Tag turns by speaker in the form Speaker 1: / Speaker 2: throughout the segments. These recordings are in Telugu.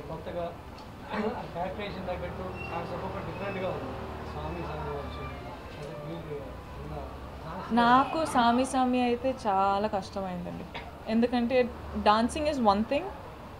Speaker 1: కొత్తగా క్యారెక్టరేషన్ తగ్గట్టు సాంగ్స్ ఒక్కొక్క డిఫరెంట్గా ఉంది స్వామి సాంగ్ కావచ్చు అదే మీకు ఉన్న songs
Speaker 2: నాకు సామి సామి అయితే చాలా కష్టమైందండి ఎందుకంటే dancing is one thing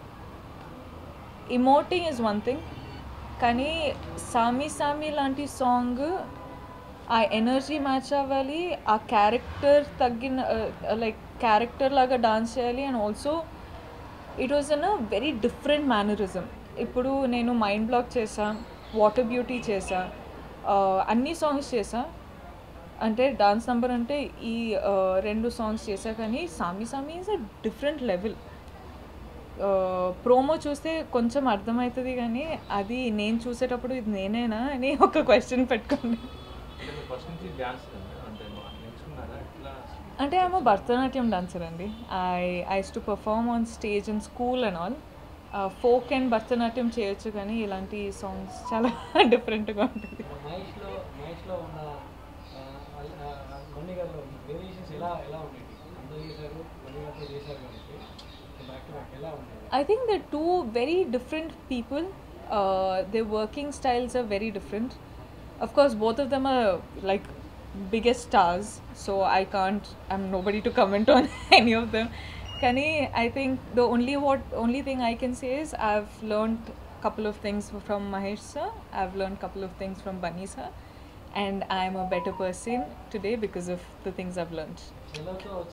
Speaker 2: emoting is one thing కానీ సామి సామి లాంటి సాంగ్ ఆ ఎనర్జీ మ్యాచ్ అవ్వాలి ఆ క్యారెక్టర్ తగ్గిన లైక్ క్యారెక్టర్ లాగా డాన్స్ చేయాలి and also it was an a very different mannerism ఇప్పుడు నేను మైండ్ బ్లాక్ చేసా వాటర్ బ్యూటీ చేసా ఆ, అన్ని సాంగ్స్ చేసా అంటే డాన్స్ నంబర్ అంటే ఈ ఆ, రెండు సాంగ్స్ చేసా కానీ Saami Saami is a different level promo చూస్తే కొంచెం అర్థమవుతుంది కానీ అది నేను చూసేటప్పుడు ఇది నేనేనా అని ఒక క్వశ్చన్ పెట్టుకోండి
Speaker 3: అంటే మీరు ఫస్ట్ నుంచి డ్యాన్స్ అంటే నేర్చుకున్నారా ఎట్లా
Speaker 2: అంటే ఆమె భరతనాట్యం డాన్సర్ అండి I used to perform on stage in school and all folk and Bharatanatyam చేయొచ్చు కానీ ఇలాంటి సాంగ్స్ చాలా డిఫరెంట్గా ఉంటుంది
Speaker 1: మహేష్లో మహేష్లో ఉన్న ఆ, వాళ్ళ- ఆ, మణి గారిలో వేరియేషన్స్ ఎలా ఎలా ఉండేవి అందరూ చేశారు మణి గారితో చేశారు కాబట్టి బ్యాక్ టు బ్యాక్ ఎలా ఉండేది
Speaker 2: I think they're two very different people. Uh, their working styles are very different. Of course, both of them are like biggest stars, so I can't. I'm nobody to comment on any of them. Kani, I think the only what only thing I can say is I've learned couple of things from Mahesh sir. I've learned couple of things from Bunny sir, and I'm a better person today because of the things I've learned.
Speaker 1: సెలవుతో